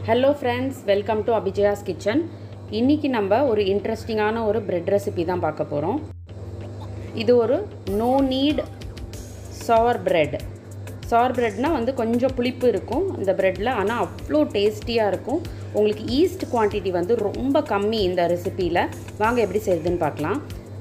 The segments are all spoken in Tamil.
hello friends welcome to Abhijaya's kitchen இன்றைக்கி நம்ம ஒரு இன்ட்ரெஸ்டிங்கான ஒரு பிரெட் ரெசிபி தான் பார்க்க போகிறோம் இது ஒரு நோ நீட் சவர் பிரெட் சவர் பிரெட்னா வந்து கொஞ்சம் புளிப்பு இருக்கும் இந்த ப்ரெட்டில் ஆனால் அவ்வளோ டேஸ்டியாக இருக்கும் உங்களுக்கு ஈஸ்ட் குவான்டிட்டி வந்து ரொம்ப கம்மி இந்த ரெசிப்பியில் வாங்க எப்படி செய்யுதுன்னு பார்க்கலாம்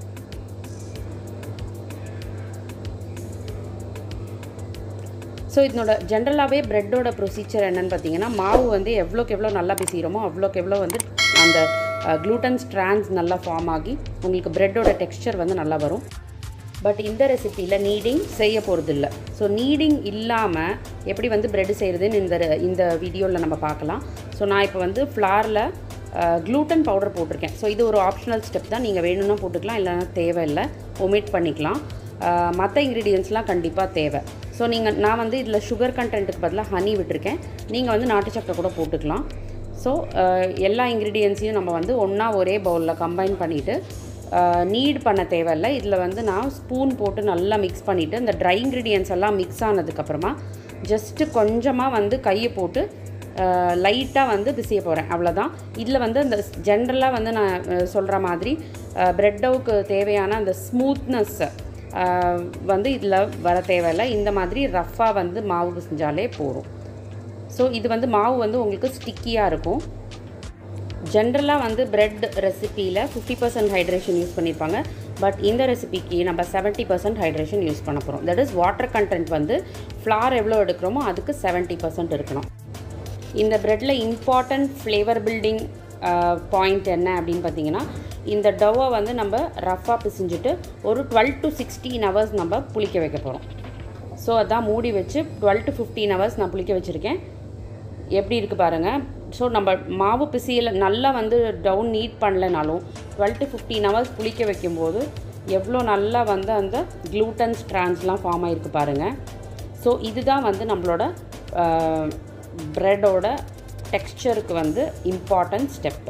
ஸோ இதனோட ஜென்ரலாகவே ப்ரெட்டோட ப்ரொசீஜர் என்னென்னு பார்த்தீங்கன்னா மாவு வந்து எவ்வளோக்கு எவ்வளோ நல்லா பிசிக்கிறோமோ அவ்வளோக்கு எவ்வளோ வந்து அந்த க்ளூட்டன் ஸ்ட்ராண்ட்ஸ் நல்லா ஃபார்ம் ஆகி உங்களுக்கு ப்ரெட்டோட டெக்ஸ்சர் வந்து நல்லா வரும் பட் இந்த ரெசிப்பியில் நீடிங் செய்ய போகிறது இல்லை ஸோ நீடிங் இல்லாமல் எப்படி வந்து ப்ரெட் செய்கிறதுன்னு இந்த இந்த வீடியோவில் நம்ம பார்க்கலாம் ஸோ நான் இப்போ வந்து ஃப்ளாரில் க்ளூட்டன் பவுடர் போட்டிருக்கேன் ஸோ இது ஒரு ஆப்ஷனல் ஸ்டெப் தான் நீங்கள் வேணும்னா போட்டுக்கலாம் இல்லைன்னா தேவையில்லை ஒமிட் பண்ணிக்கலாம் மற்ற இன்க்ரீடியன்ஸ்லாம் கண்டிப்பாக தேவை ஸோ நீங்கள் நான் வந்து இதில் சுகர் கண்டென்ட்டுக்கு பதிலாக ஹனி விட்டுருக்கேன் நீங்கள் வந்து நாட்டு சக்கரை கூட போட்டுக்கலாம் ஸோ எல்லா இன்க்ரீடியன்ஸையும் நம்ம வந்து ஒன்றா ஒரே பவுலில் கம்பைன் பண்ணிவிட்டு நீட் பண்ண தேவையில்லை இதில் வந்து நான் ஸ்பூன் போட்டு நல்லா மிக்ஸ் பண்ணிவிட்டு இந்த ட்ரை இன்க்ரீடியன்ஸ் எல்லாம் மிக்ஸ் ஆனதுக்கப்புறமா ஜஸ்ட்டு கொஞ்சமாக வந்து கையை போட்டு லைட்டாக வந்து பிசிய போகிறேன் அவ்வளோதான் இதில் வந்து அந்த ஜென்ரலாக வந்து நான் சொல்கிற மாதிரி ப்ரெட்டவுக்கு தேவையான அந்த ஸ்மூத்னஸ் வந்து இதில் வர தேவையில்லை இந்த மாதிரி ரஃப்பாக வந்து மாவு பிசைஞ்சாலே போகும் ஸோ இது வந்து மாவு வந்து உங்களுக்கு ஸ்டிக்கியாக இருக்கும் ஜென்ரலாக வந்து பிரெட் ரெசிப்பியில் ஃபிஃப்டி பர்சன்ட் ஹைட்ரேஷன் யூஸ் பண்ணியிருப்பாங்க பட் இந்த ரெசிபிக்கு நம்ம செவன்ட்டி பர்சன்ட் ஹைட்ரேஷன் யூஸ் பண்ண போகிறோம் தட் இஸ் வாட்டர் கண்டென்ட் வந்து ஃப்ளார் எவ்வளோ எடுக்கிறோமோ அதுக்கு செவன்ட்டி பர்சன்ட் இருக்கணும் இந்த ப்ரெட்டில் இம்பார்ட்டண்ட் ஃப்ளேவர் பில்டிங் பாயிண்ட் என்ன அப்படின்னு பார்த்தீங்கன்னா இந்த டவ்வை வந்து நம்ம ரஃப்பாக பிசிஞ்சிட்டு ஒரு டுவெல் டு சிக்ஸ்டீன் ஹவர்ஸ் நம்ம புளிக்க வைக்க போகிறோம் ஸோ அதான் மூடி வச்சு டுவெல் டு ஃபிஃப்டீன் ஹவர்ஸ் நான் புளிக்க வச்சுருக்கேன் எப்படி இருக்குது பாருங்கள் ஸோ நம்ம மாவு பிசியில் நல்லா வந்து டவுன் நீட் பண்ணலனாலும் டுவெல் டு ஃபிஃப்டீன் ஹவர்ஸ் புளிக்க வைக்கும்போது எவ்வளோ நல்லா வந்து அந்த க்ளூட்டன் ஸ்ட்ரான்ஸ்லாம் ஃபார்ம் ஆகிருக்கு பாருங்கள் ஸோ இதுதான் வந்து நம்மளோட ப்ரெட்டோட டெக்ஸ்சருக்கு வந்து இம்பார்ட்டன்ட் ஸ்டெப்பு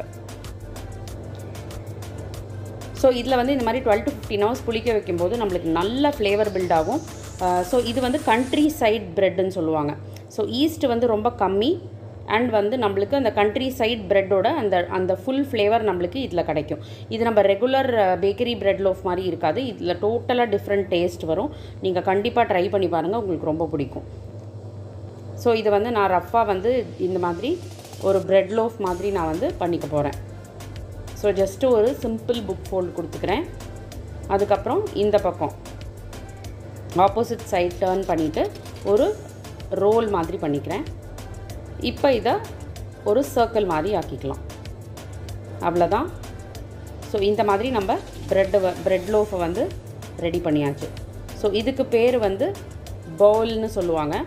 ஸோ இதில் வந்து இந்த மாதிரி டுவெல் டு ஃபிஃப்டின் ஹவர்ஸ் புளிக்க வைக்கும்போது நம்மளுக்கு நல்ல ஃப்ளேவர் பில்ட் ஆகும் ஸோ இது வந்து கண்ட்ரி சைட் ப்ரெட்டுன்னு சொல்லுவாங்க ஸோ ஈஸ்ட் வந்து ரொம்ப கம்மி அண்ட் வந்து நம்மளுக்கு அந்த கண்ட்ரி சைட் ப்ரெட்டோட அந்த அந்த ஃபுல் ஃப்ளேவர் நம்மளுக்கு இதில் கிடைக்கும் இது நம்ம ரெகுலர் பேக்கரி ப்ரெட் லோஃப் மாதிரி இருக்காது இதில் டோட்டலாக டிஃப்ரெண்ட் டேஸ்ட் வரும் நீங்கள் கண்டிப்பாக ட்ரை பண்ணி பாருங்கள் உங்களுக்கு ரொம்ப பிடிக்கும் ஸோ இதை வந்து நான் ரஃப்பாக வந்து இந்த மாதிரி ஒரு ப்ரெட் லோஃப் மாதிரி நான் வந்து பண்ணிக்க போகிறேன் ஸோ ஜஸ்ட்டு ஒரு சிம்பிள் புக் ஃபோல்டு கொடுத்துக்கிறேன் அதுக்கப்புறம் இந்த பக்கம் ஆப்போசிட் சைட் டேர்ன் பண்ணிவிட்டு ஒரு ரோல் மாதிரி பண்ணிக்கிறேன் இப்போ இதை ஒரு சர்க்கிள் மாதிரி ஆக்கிக்கலாம் அவ்வளோதான் ஸோ இந்த மாதிரி நம்ம ப்ரெட்டு ப்ரெட் லோஃபை வந்து ரெடி பண்ணியாச்சு ஸோ இதுக்கு பேர் வந்து பவுல்னு சொல்லுவாங்க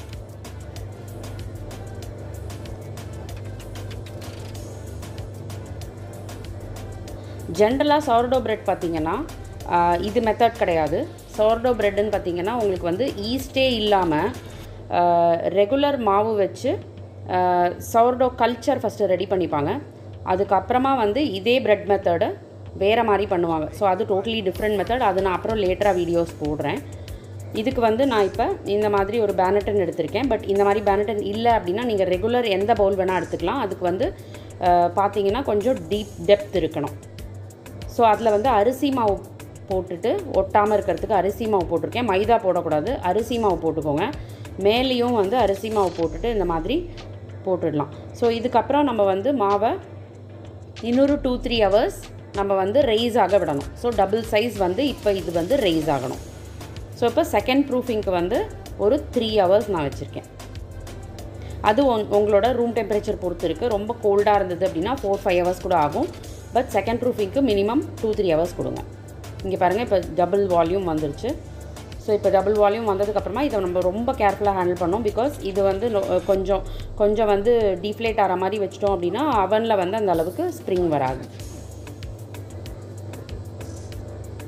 ஜென்ரலாக சவர்டோ பிரெட் பார்த்திங்கன்னா இது மெத்தட் கிடையாது சவர்டோ பிரெட்டுன்னு பார்த்திங்கன்னா உங்களுக்கு வந்து ஈஸ்டே இல்லாமல் ரெகுலர் மாவு வச்சு சவர்டோ கல்ச்சர் ஃபஸ்ட்டு ரெடி பண்ணிப்பாங்க அதுக்கப்புறமா வந்து இதே பிரெட் மெத்தடு வேறு மாதிரி பண்ணுவாங்க ஸோ அது டோட்டலி டிஃப்ரெண்ட் மெத்தட் அது நான் அப்புறம் லேட்டராக வீடியோஸ் போடுறேன் இதுக்கு வந்து நான் இப்போ இந்த மாதிரி ஒரு பேனட்டன் எடுத்திருக்கேன் பட் இந்த மாதிரி பேனட்டன் இல்லை அப்படின்னா நீங்கள் ரெகுலர் எந்த பவுல் வேணால் எடுத்துக்கலாம் அதுக்கு வந்து பார்த்தீங்கன்னா கொஞ்சம் டீப் டெப்த் இருக்கணும் ஸோ அதில் வந்து அரிசி மாவு போட்டுட்டு ஒட்டாமல் இருக்கிறதுக்கு அரிசி மாவு போட்டிருக்கேன் மைதா போடக்கூடாது அரிசி மாவு போட்டுக்கோங்க மேலேயும் வந்து அரிசி மாவு போட்டுட்டு இந்த மாதிரி போட்டுடலாம் ஸோ இதுக்கப்புறம் நம்ம வந்து மாவை இன்னொரு டூ த்ரீ ஹவர்ஸ் நம்ம வந்து ரெய்ஸ் ஆக விடணும் ஸோ டபுள் சைஸ் வந்து இப்போ இது வந்து ரெய்ஸ் ஆகணும் ஸோ இப்போ செகண்ட் ப்ரூஃபிங்க்கு வந்து ஒரு த்ரீ ஹவர்ஸ் நான் வச்சுருக்கேன் அது உங்களோட ரூம் டெம்பரேச்சர் பொறுத்து இருக்குது ரொம்ப கோல்டாக இருந்தது அப்படின்னா ஃபோர் ஃபைவ் ஹவர்ஸ் கூட ஆகும் பட் செகண்ட் ப்ரூஃபிங்க்கு மினிமம் டூ த்ரீ ஹவர்ஸ் கொடுங்க இங்கே பாருங்கள் இப்போ டபுள் வால்யூம் வந்துருச்சு ஸோ இப்போ டபுள் வால்யூம் வந்ததுக்கப்புறமா இதை நம்ம ரொம்ப கேர்ஃபுல்லாக ஹேண்டில் பண்ணோம் பிகாஸ் இது வந்து கொஞ்சம் கொஞ்சம் வந்து டீஃப்ளேட் ஆகிற மாதிரி வச்சிட்டோம் அப்படின்னா அவனில் வந்து அந்த அளவுக்கு ஸ்ப்ரிங் வராது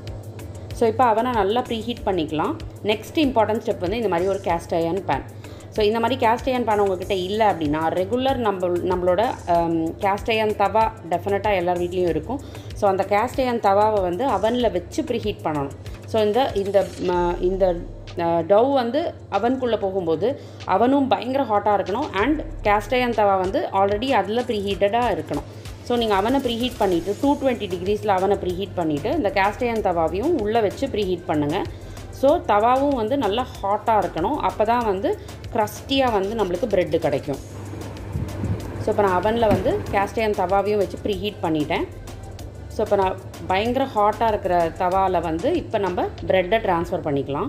ஸோ இப்போ அவனை நல்லா ப்ரீஹீட் பண்ணிக்கலாம் நெக்ஸ்ட் இம்பார்ட்டன்ட் ஸ்டெப் வந்து இந்த மாதிரி ஒரு கேஸ்ட் அயன் பேன் ஸோ இந்த மாதிரி கேஸ்ட் அயன் பேன் உங்ககிட்ட இல்லை அப்படின்னா ரெகுலர் நம்ம நம்மளோட கேஸ்ட் அயன் தவா டெஃபினட்டாக எல்லார் வீட்லேயும் இருக்கும் ஸோ அந்த கேஸ்ட் அயன் தவாவை வந்து அவனில் வச்சு ப்ரீஹீட் பண்ணணும் ஸோ இந்த இந்த ம- இந்த டவ் வந்து அவனுக்குள்ளே போகும்போது அவனும் பயங்கர ஹாட்டாக இருக்கணும் அண்ட் கேஸ்ட் அயன் தவா வந்து ஆல்ரெடி அதில் ப்ரீஹீட்டடாக இருக்கணும் ஸோ நீங்கள் அவனை ப்ரீஹீட் பண்ணிவிட்டு டூ டுவெண்ட்டி டிகிரிஸில் அவனை ப்ரீஹீட் பண்ணிவிட்டு இந்த கேஸ்ட் அயன் தவாவையும் உள்ளே வச்சு ப்ரீஹீட் பண்ணுங்கள் ஸோ தவாவும் வந்து நல்லா ஹாட்டாக இருக்கணும் அப்போ தான் வந்து க்ரஸ்டியாக வந்து நம்மளுக்கு ப்ரெட்டு கிடைக்கும் ஸோ இப்போ நான் அவனில் வந்து கேஸ்டையன் தவாவையும் வச்சு ப்ரீ ஹீட் பண்ணிட்டேன் ஸோ இப்போ நான் பயங்கர ஹாட்டாக இருக்கிற தவாவில் வந்து இப்போ நம்ம ப்ரெட்டை ட்ரான்ஸ்ஃபர் பண்ணிக்கலாம்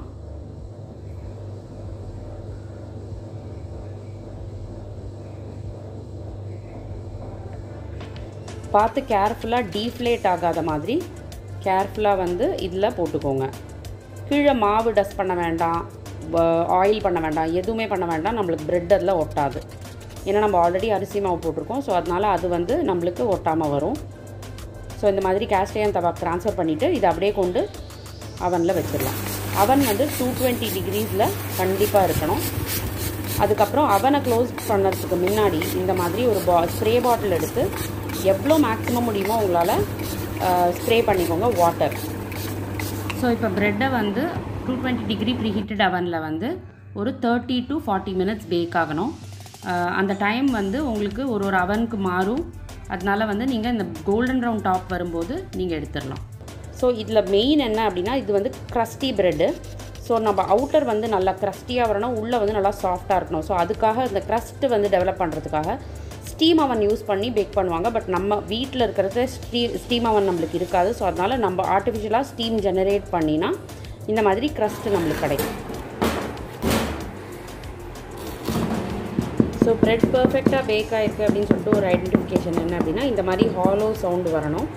பார்த்து கேர்ஃபுல்லாக டீஃப்ளேட் ஆகாத மாதிரி கேர்ஃபுல்லாக வந்து இதில் போட்டுக்கோங்க கீழே மாவு டஸ்ட் பண்ண வேண்டாம் ஆயில் பண்ண வேண்டாம் எதுவுமே பண்ண வேண்டாம் நம்மளுக்கு பிரெட் அதில் ஒட்டாது ஏன்னா நம்ம ஆல்ரெடி அரிசி மாவு போட்டிருக்கோம் ஸோ அதனால் அது வந்து நம்மளுக்கு ஒட்டாமல் வரும் ஸோ இந்த மாதிரி கேஸ்டையன் தவா ட்ரான்ஸ்ஃபர் பண்ணிவிட்டு இதை அப்படியே கொண்டு அவனில் வச்சிடலாம் அவன் வந்து டூ டுவெண்ட்டி டிகிரீஸில் கண்டிப்பாக இருக்கணும் அதுக்கப்புறம் அவனை க்ளோஸ் பண்ணுறதுக்கு முன்னாடி இந்த மாதிரி ஒரு பா ஸ்ப்ரே பாட்டில் எடுத்து எவ்வளோ மேக்ஸிமம் முடியுமோ உங்களால் ஸ்ப்ரே பண்ணிக்கோங்க வாட்டர் ஸோ இப்போ ப்ரெட்டை வந்து டூ டுவெண்ட்டி டிகிரி ப்ரீஹீட்டட் அவனில் வந்து ஒரு thirty to forty minutes bake ஆகணும் அஹ் அந்த டைம் வந்து உங்களுக்கு ஒரு ஒரு அவனுக்கு மாறும் அதனால வந்து நீங்கள் இந்த கோல்டன் ப்ரௌன் டாப் வரும்போது நீங்கள் எடுத்துடலாம் ஸோ இதில் மெயின் என்ன அப்படின்னா இது வந்து க்ரஸ்டி ப்ரெட்டு ஸோ நம்ம அவுட்டர் வந்து நல்லா க்ரஸ்டியாக வரணும் உள்ளே வந்து நல்லா சாஃப்டாக இருக்கணும் ஸோ அதுக்காக இந்த க்ரஸ்ட்டு வந்து டெவலப் பண்ணுறதுக்காக ஸ்டீம் அவன் யூஸ் பண்ணி பேக் பண்ணுவாங்க பட் நம்ம வீட்டில் இருக்கிறது ஸ்டீ ஸ்டீம் அவன் நம்மளுக்கு இருக்காது ஸோ அதனால் நம்ம ஆர்டிஃபிஷியலாக ஸ்டீம் ஜெனரேட் பண்ணினா இந்த மாதிரி க்ரஸ்ட்டு நம்மளுக்கு கிடைக்கும் ஸோ ப்ரெட் பர்ஃபெக்டாக பேக் ஆயிருக்கு அப்படின்னு சொல்லிட்டு ஒரு ஐடென்டிஃபிகேஷன் என்ன அப்படின்னா இந்த மாதிரி ஹாலோ சவுண்டு வரணும்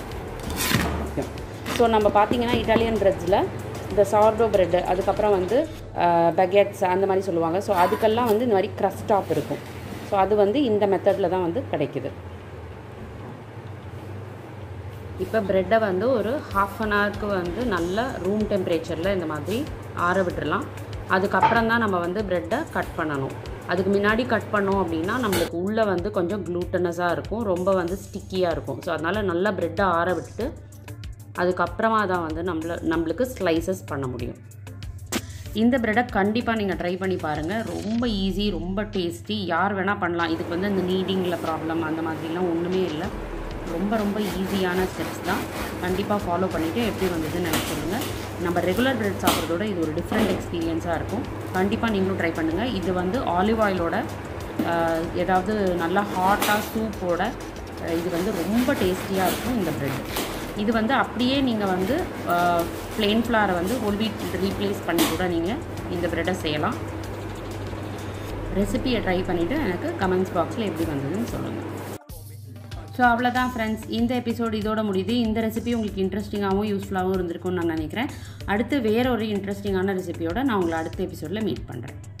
ஸோ நம்ம பார்த்தீங்கன்னா இட்டாலியன் ப்ரெட்ஸில் இந்த சார்டோ ப்ரெட்டு அதுக்கப்புறம் வந்து பகெட்ஸ் அந்த மாதிரி சொல்லுவாங்க ஸோ அதுக்கெல்லாம் வந்து இந்த மாதிரி க்ரஸ்ட் டாப் இருக்கும் ஸோ அது வந்து இந்த மெத்தடில் தான் வந்து கிடைக்குது இப்போ ப்ரெட்டை வந்து ஒரு ஹாஃப் அன் ஹவருக்கு வந்து நல்ல ரூம் டெம்பரேச்சரில் இந்த மாதிரி ஆற விட்டுறலாம் அதுக்கப்புறம் தான் நம்ம வந்து ப்ரெட்டை கட் பண்ணணும் அதுக்கு முன்னாடி கட் பண்ணோம் அப்படின்னா நம்மளுக்கு உள்ளே வந்து கொஞ்சம் க்ளூட்டனஸாக இருக்கும் ரொம்ப வந்து ஸ்டிக்கியாக இருக்கும் ஸோ அதனால் நல்லா ப்ரெட்டை ஆற விட்டுட்டு அதுக்கப்புறமா தான் வந்து நம்மள நம்மளுக்கு ஸ்லைசஸ் பண்ண முடியும் இந்த ப்ரெட்டை கண்டிப்பாக நீங்கள் ட்ரை பண்ணி பாருங்கள் ரொம்ப ஈஸி ரொம்ப டேஸ்டி யார் வேணால் பண்ணலாம் இதுக்கு வந்து இந்த நீடிங்கில் ப்ராப்ளம் அந்த மாதிரிலாம் ஒன்றுமே இல்லை ரொம்ப ரொம்ப ஈஸியான ஸ்டெப்ஸ் தான் கண்டிப்பாக ஃபாலோ பண்ணிவிட்டு எப்படி வந்ததுன்னு எனக்கு சொல்லுங்கள் நம்ம ரெகுலர் ப்ரெட் சாப்பிட்றதோட இது ஒரு டிஃப்ரெண்ட் எக்ஸ்பீரியன்ஸாக இருக்கும் கண்டிப்பாக நீங்களும் ட்ரை பண்ணுங்கள் இது வந்து ஆலிவ் ஆயிலோட ஏதாவது நல்லா ஹாட்டாக சூப்போட இது வந்து ரொம்ப டேஸ்டியாக இருக்கும் இந்த ப்ரெட் இது வந்து அப்படியே நீங்கள் வந்து பிளெயின் ஃப்ளாரை வந்து ஹோல் வீட் ரீப்ளேஸ் பண்ணி கூட நீங்கள் இந்த ப்ரெட்டை செய்யலாம் ரெசிபியை ட்ரை பண்ணிவிட்டு எனக்கு கமெண்ட்ஸ் பாக்ஸில் எப்படி வந்ததுன்னு சொல்லுங்கள் ஸோ அவ்வளோதான் ஃப்ரெண்ட்ஸ் இந்த எபிசோடு இதோட முடியுது இந்த ரெசிபி உங்களுக்கு இன்ட்ரெஸ்டிங்காகவும் யூஸ்ஃபுல்லாகவும் இருந்திருக்கும்னு நான் நினைக்கிறேன் அடுத்து வேற ஒரு இன்ட்ரெஸ்டிங்கான ரெசிபியோட நான் உங்களை அடுத்த எபிசோடில் மீட் பண்ணுறேன்